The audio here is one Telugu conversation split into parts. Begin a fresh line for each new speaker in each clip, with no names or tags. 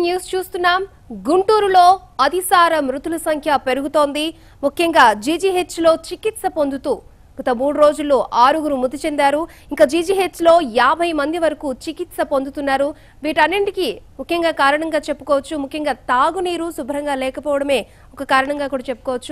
న్యూస్ చూస్తున్నాం గుంటూరులో అతిసార మృతుల సంఖ్య పెరుగుతోంది ముఖ్యంగా జీజీహెచ్ లో చికిత్స పొందుతూ గత మూడు రోజుల్లో ఆరుగురు మృతి చెందారు ఇంకా జీజీహెచ్ లో యాభై మంది వరకు చికిత్స పొందుతున్నారు వీటన్నింటికి ముఖ్యంగా కారణంగా చెప్పుకోవచ్చు ముఖ్యంగా తాగునీరు శుభ్రంగా లేకపోవడమే ఒక కారణంగా కూడా చెప్పుకోవచ్చు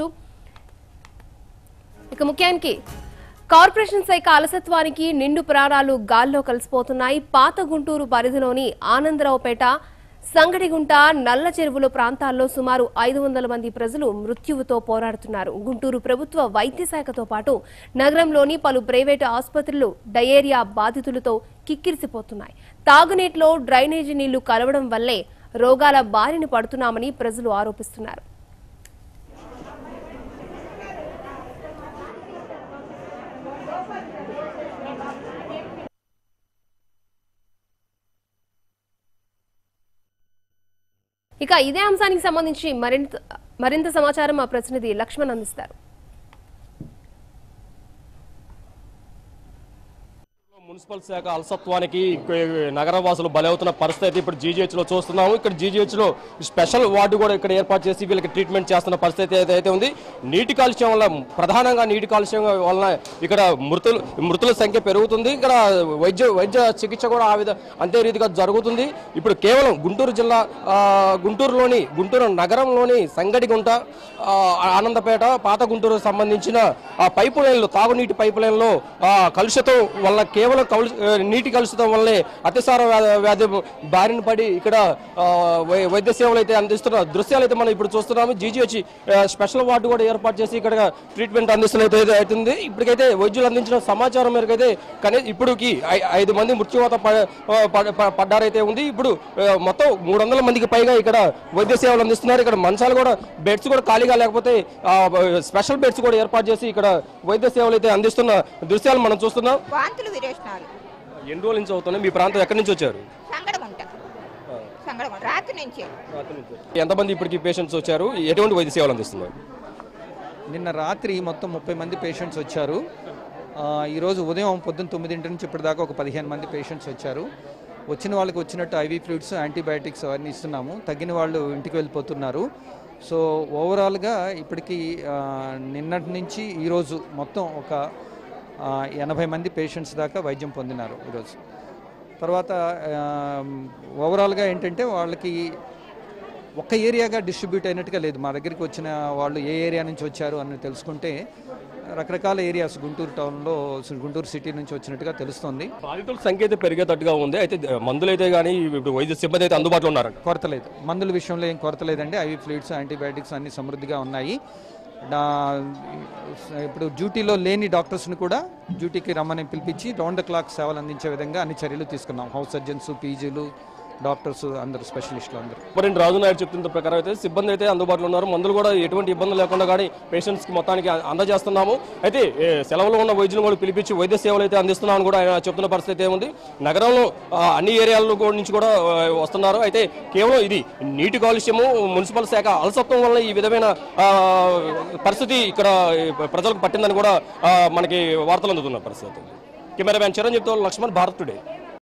ఇక ముఖ్యానికి కార్పొరేషన్ శాఖ అలసత్వానికి నిండు ప్రాణాలు గాల్లో కలిసిపోతున్నాయి పాత గుంటూరు పరిధిలోని ఆనందరావుపేట సంగడిగుంట నల్ల చెరువుల ప్రాంతాల్లో సుమారు ఐదు వందల మంది ప్రజలు మృత్యువుతో పోరాడుతున్నారు గుంటూరు ప్రభుత్వ వైద్య శాఖతో పాటు నగరంలోని పలు ప్రైవేటు ఆసుపత్రులు డయేరియా బాధితులతో కిక్కిరిసిపోతున్నాయి తాగునీటిలో డ్రైనేజీ నీళ్లు కలవడం వల్లే రోగాల బారిన పడుతున్నామని ప్రజలు ఆరోపిస్తున్నారు ఇక ఇదే అంశానికి సంబంధించి మరింత మరింత సమాచారం మా ప్రతినిధి లక్ష్మణ్ అందిస్తారు
మున్సిపల్ శాఖ అలసత్వానికి నగరవాసులు బలవుతున్న పరిస్థితి ఇప్పుడు జీజీహెచ్ లో చూస్తున్నాము ఇక్కడ జీజీహెచ్ లో స్పెషల్ వార్డు కూడా ఇక్కడ ఏర్పాటు చేసి వీళ్ళకి ట్రీట్మెంట్ చేస్తున్న పరిస్థితి ఏదైతే ఉంది నీటి కాలుష్యం వల్ల ప్రధానంగా నీటి కాలుష్యం వలన ఇక్కడ మృతులు మృతుల సంఖ్య పెరుగుతుంది ఇక్కడ వైద్య వైద్య చికిత్స కూడా ఆ విధ అంతే రీతిగా జరుగుతుంది ఇప్పుడు కేవలం గుంటూరు జిల్లా ఆ, గుంటూరులోని గుంటూరు నగరంలోని సంగడిగుంట ఆ, ఆనందపేట పాత గుంటూరు సంబంధించిన ఆ పైపు లైన్లు తాగునీటి పైపు లైన్లో ఆ, కలుషితం వల్ల కేవలం కలు ఆ, నీటి కలుషితం వల్లే అతిసార వ్యా- వ్యాధి బారిన పడి ఇక్కడ ఆ, వై- వైద్య సేవలు అయితే అందిస్తున్న దృశ్యాలు అయితే మనం ఇప్పుడు చూస్తున్నాము జీజీహెచ్ స్పెషల్ వార్డు కూడా ఏర్పాటు చేసి ఇక్కడ ట్రీట్మెంట్ అందిస్తున్న అయితే అవుతుంది ఇప్పటికైతే వైద్యులు అందించిన సమాచారం మేరకు అయితే కానీ ఇప్పుడుకి ఐ- ఐదు మంది మృత్యువాత ప- ప- ప- పడ్డారైతే ఉంది ఇప్పుడు ఆ, మొత్తం మూడు వందల మందికి పైగా ఇక్కడ వైద్య సేవలు అందిస్తున్నారు ఇక్కడ మంచాలు కూడా బెడ్స్ కూడా ఖాళీగా లేకపోతే ఆ, స్పెషల్ బెడ్స్ కూడా ఏర్పాటు చేసి ఇక్కడ వైద్య సేవలు అయితే అందిస్తున్న దృశ్యాలు మనం చూస్తున్నాం
వాంతులు విరేచనాలు
ఎన్ని రోజుల నుంచి అవుతున్నాయి మీ ప్రాంతం ఎక్కడి నుంచి వచ్చారు
సంగడగుంట సంగడగుంట రాత్రి నుంచి
ఎంతమంది ఇప్పటికి పేషెంట్స్ వచ్చారు ఎటువంటి వైద్య సేవలు అందిస్తున్నారు
నిన్న రాత్రి మొత్తం ముప్పై మంది పేషెంట్స్ వచ్చారు ఆ, ఈరోజు ఉదయం పొద్దున్న తొమ్మిదింటి నుంచి ఇప్పటిదాకా ఒక పదిహేను మంది పేషెంట్స్ వచ్చారు వచ్చిన వాళ్ళకి వచ్చినట్టు ఐవీ ఫ్లూయిడ్స్ యాంటీబయాటిక్స్ అవన్నీ ఇస్తున్నాము తగ్గిన వాళ్ళు ఇంటికి వెళ్ళిపోతున్నారు సో ఓవరాల్గా ఇప్పటికి ఆ, నిన్నటి నుంచి ఈరోజు మొత్తం ఒక ఆ, ఎనభై మంది పేషెంట్స్ దాకా వైద్యం పొందినారు ఈరోజు తర్వాత ఆ, ఓవరాల్గా ఏంటంటే వాళ్ళకి ఒక్క ఏరియాగా డిస్ట్రిబ్యూట్ అయినట్టుగా లేదు మా దగ్గరికి వచ్చిన వాళ్ళు ఏ ఏరియా నుంచి వచ్చారు అని తెలుసుకుంటే రకరకాల ఏరియాస్ గుంటూరు టౌన్లో గుంటూరు సిటీ నుంచి వచ్చినట్టుగా తెలుస్తుంది
బాధితుల సంఖ్య అయితే పెరిగేటట్టుగా ఉంది అయితే మందులు అయితే కానీ ఇప్పుడు వైద్య సిబ్బంది అయితే అందుబాటులో ఉన్నారంట
కొరత లేదు మందుల విషయంలో ఏం కొరత లేదండి ఐవి ఫ్లూయిడ్స్ యాంటీబయాటిక్స్ అన్ని సమృద్ధిగా ఉన్నాయి డా- ఇప్పుడు డ్యూటీలో లేని డాక్టర్స్ని కూడా డ్యూటీకి రమ్మని పిలిపించి రౌండ్ ద క్లాక్ సేవలు అందించే విధంగా అన్ని చర్యలు తీసుకున్నాం హౌస్ సర్జన్స్ పీజీలు డాక్టర్స్ అందరు స్పెషలిస్టులు అందరూ
మరి రాజు నాయుడు చెప్తున్న ప్రకారం అయితే సిబ్బంది అయితే అందుబాటులో ఉన్నారు మందులు కూడా ఎటువంటి ఇబ్బంది లేకుండా కానీ పేషెంట్స్ కి మొత్తానికి అ- అందజేస్తున్నాము అయితే ఏ, సెలవులో ఉన్న వైద్యులను కూడా పిలిపించి వైద్య సేవలు అయితే అందిస్తున్నామని కూడా ఆయన చెప్తున్న పరిస్థితి ఏముంది నగరంలో ఆ, అన్ని ఏరియాల కూడా నుంచి కూడా ఆ, వస్తున్నారు అయితే కేవలం ఇది నీటి కాలుష్యము మున్సిపల్ శాఖ అలసత్వం వల్ల ఈ విధమైన ఆ, పరిస్థితి ఇక్కడ ఆ, ప్రజలకు పట్టిందని కూడా ఆ, మనకి వార్తలు అందుతున్న పరిస్థితి కెమెరామ్యాన్ చిరంజీవితో లక్ష్మణ్ భారత్ టుడే